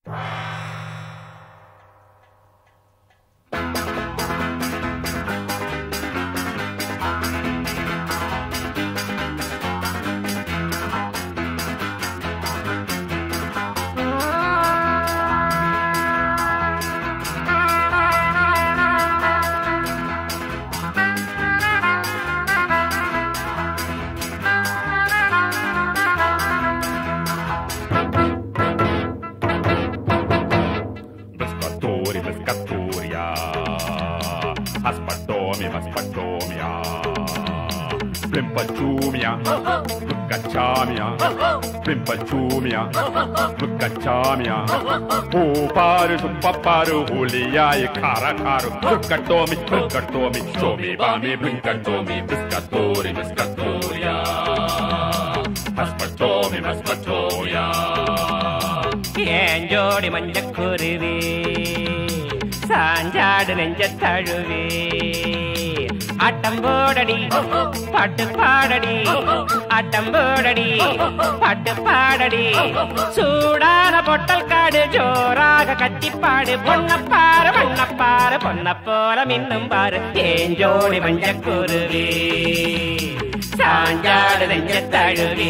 Pescatori, pescatoria. Aspatomi, aspatomia. Plimpachumia, Pucachamia, Plimpachumia, Pucachamia. O paru, sum paparu, hulia, e cara, caro. Pucatomi, pucatomi, shomi, bami, blinkatomi, pescatori, pescatoria. Aspatomi, aspatoria. ஏன் ஜோடி மஞ்சக்குருவி சாஞ்சாடு நெஞ்ச தழுவி ஆட்டம் போடடி பாட்டு பாடடி ஆட்டம் போடடி பாட்டு பாடடி சூடான பொட்டல் காடு ஜோராக கத்திப்பாடு பொன்னப்பாரு மண்ணப்பாரு பொன்ன போல மின்னும் பாரு ஏன் ஜோடி மஞ்சக்குருவி சாஞ்சாடு நெஞ்ச தழுவி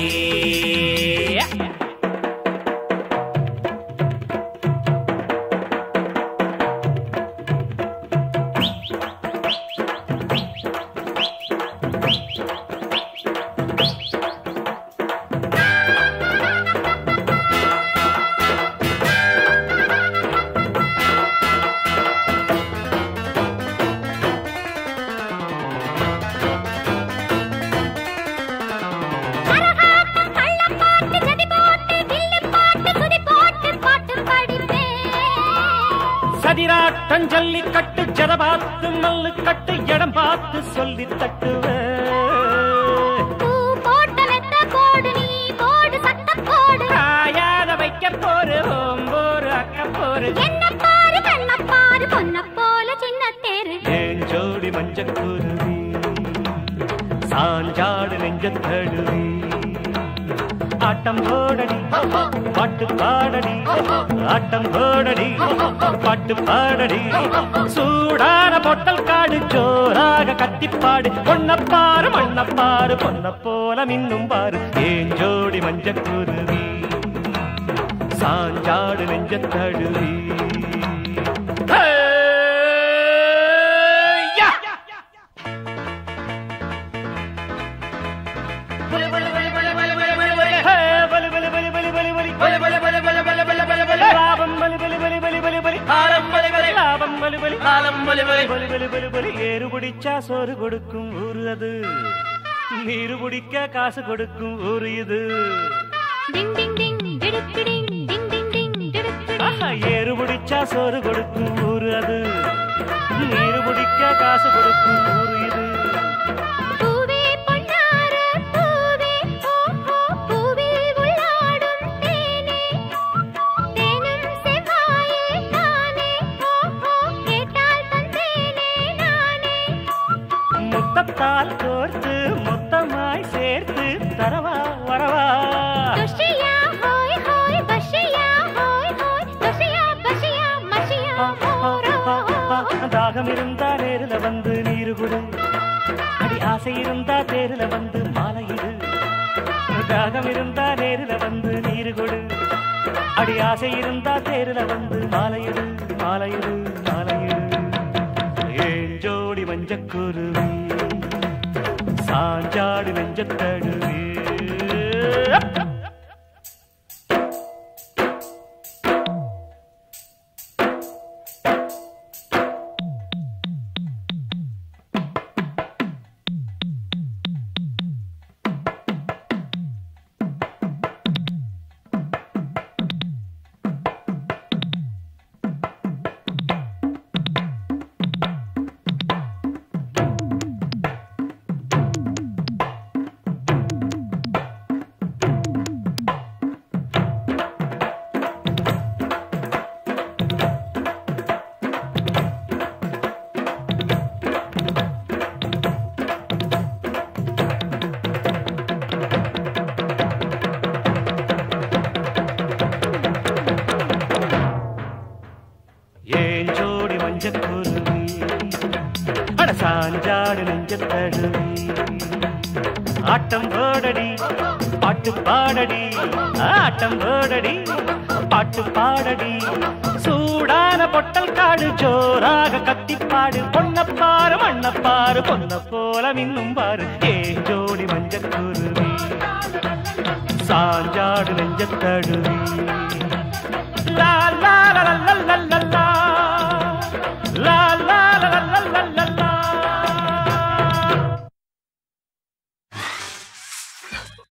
கரகாட்டம், கள்ளப்பாட்டு, ஜதி போட்டு, வில்லு பாட்டு, சுதி போட்டு, பாட்டு படிப்பேன். சதிராட்டம் ஜல்லிக்கட்டு ஜதபாத்து மல்லு கட்டு இடம் பார்த்து சொல்லி தட்டுவேன் பூ போட்ட மெத்த போடு நீ, போடு சத்தம் போடு. காயாத வைக்க போரு ஓம்போரு அக்க போரு என்ன பாரு, கண்ண பாரு, பொன்ன போல சின்ன தேரு. ஏன் ஜோடி மஞ்சக்குருவி சாஞ்சாடு நெஞ்ச தழுவி ஆட்டம் போடடி பாட்டு பாடடி ஆட்டம் போடடி பாட்டு பாடடி சூடான பொட்டல் காடு ஜோராக கத்திப்பாடு பொன்னப்பாரு மண்ணப்பாரு பொன்ன போல மின்னும் பாரு ஏன் ஜோடி மஞ்சக்குருவி சாஞ்சாடு நெஞ்ச தழுவி ஹேய்யா! ஹே, பலி, பலி, பலி, பலி, பலி, பலி. லாபம் பலி, பலி, பலி, பலி, பலி, பலி. லாபம் பலி, பலி. பலி, பலி, பலி, பலி. ஏறு பிடிச்சா சோறு கொடுக்கும் ஊரு அது நீரு பிடிக்க காசு கொடுக்கும் ஊரு இது டிங், டிங், டிங், டிடுக்கு டிங், டிங், டிங், டிங், டிடுக்கு டிங். ஆஹா, ஏறு பிடிச்சா சோறு கொடுக்கும் ஊரு அது நீரு பிடிக்க காசு கொடுக்கும் ஊரு இது பூவே பொன்னார பூவே, ஓ, ஓ, பூவில் உள்ளாடும் தேனே. தேனும் செவ்வாயே தானே, ஓ, ஓ, கேட்டால் தந்தேனே நானே. முத்தத்தால் கோர்த்து மொத்தமாய் சேர்த்து தரவா வரவா துஷியா, ஹோய், ஹோய், பஷியா, ஹோய், ஹோய், துஷியா, பஷியா, மஷியா, மோரோ. தாகம் இருந்தா நேருல வந்து நீரு குடு அடி ஆசை இருந்தா தேருல வந்து மாலையிடு தாகம் இருந்தா நேருல வந்து நீரு கொடு அடி ஆசை இருந்தா தேருல வந்து மாலையிடு மாலையிடு மாலையிடு ஏன் ஜோடி மஞ்சக்குருவி சாஞ்சாடு நெஞ்சத்தழுவி மஞ்சக்குருவி அட சாஞ்சாடு நெஞ்சத்தழுவி ஆட்டம் போடடி பாட்டு பாடடி ஆட்டம் போடடி பாட்டு பாடடி சூடான பொட்டல் காடு ஜோராக கத்திப்பாடு பொன்னப்பாரு மண்ணப்பாரு பொன்ன போல மின்னும் பாரு ஏ ஜோடி மஞ்சக்குருவி சாஞ்சாடு நெஞ்சத்தழுவி லா